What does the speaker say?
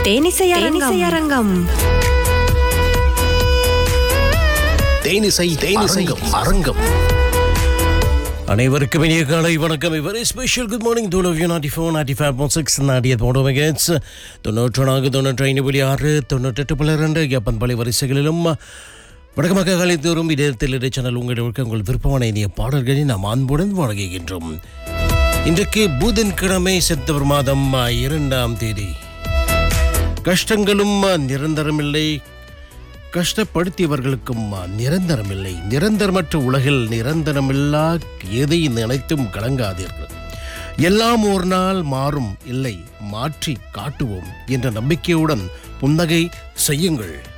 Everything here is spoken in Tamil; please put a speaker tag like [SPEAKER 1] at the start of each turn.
[SPEAKER 1] தேனிசை அரங்கம்
[SPEAKER 2] தேனிசை தேனிசை அரங்கம் அனைவருக்கும் இனிய காலை வணக்கம் very special good morning to love you ninety four ninety five point six நாட்டிய போட மெகட்ஸ் தொண்ணூற்று நான்கு தொண்ணூற்றி ஐந்து புள்ளி ஆறு தொண்ணூற்றெட்டு புள்ளி ரெண்டு எப்பன் பள்ளி வரிசைகளிலும் வடக்கு காலை தோறும் இதயத்தில் இடை சேனல் உங்களுக்கு உங்கள் விருப்பமான இனிய பாடல்களை நாம் அன்புடன் வழங்குகின்றோம் இன்றைக்கு புதன்கிழமை செப்டம்பர் மாதம் இரண்டாம் தேதி கஷ்டங்களும் நிரந்தரமில்லை கஷ்டப்படுத்தியவர்களுக்கும் நிரந்தரமில்லை நிரந்தரமற்ற உலகில் நிரந்தரமில்லா எதை நினைத்தும் கலங்காதீர்கள் எல்லாம் ஒரு நாள் மாறும் இல்லை மாற்றி காட்டுவோம் என்ற நம்பிக்கையுடன் புன்னகை செய்யுங்கள்